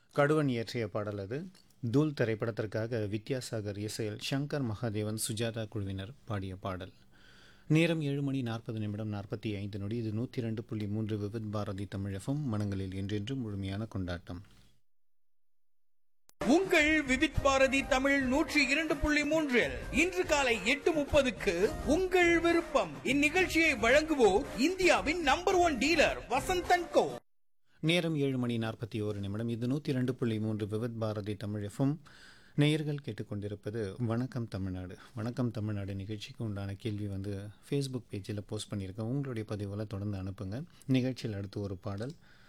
கடுவன் இயற்றிய பாடல் அது தூள் திரைப்படத்திற்காக வித்யாசாகர் இசையில் சங்கர் மகாதேவன் சுஜாதா குழுவினர் பாடிய பாடல் நேரம் ஏழு மணி நாற்பது நிமிடம் நாற்பத்தி ஐந்து நொடி இது நூற்றி ரெண்டு புள்ளி மூன்று விவித் பாரதி தமிழகம் மனங்களில் என்றென்றும் முழுமையான கொண்டாட்டம் உங்கள் விவித் பாரதி தமிழ் நூற்றி இரண்டு புள்ளி மூன்றில் இன்று காலை எட்டு முப்பதுக்கு உங்கள் விருப்பம் இந்நிகழ்ச்சியை வழங்குவோர் இந்தியாவின் number one dealer Vasanthan co நேரம் ஏழு மணி நாற்பத்தி ஓரு நிமிடம் இது நூற்றி ரெண்டு புள்ளி மூன்று விவித் பாரதி தமிழகம் நேயர்கள் கேட்டுக்கொண்டிருப்பது வணக்கம் தமிழ்நாடு வணக்கம் தமிழ்நாடு நிகழ்ச்சிக்கு உண்டான கேள்வி வந்து ஃபேஸ்புக் பேஜில் போஸ்ட் பண்ணியிருக்கேன் உங்களுடைய பதிவுகளை தொடர்ந்து அனுப்புங்க நிகழ்ச்சியில் அடுத்து ஒரு பாடல்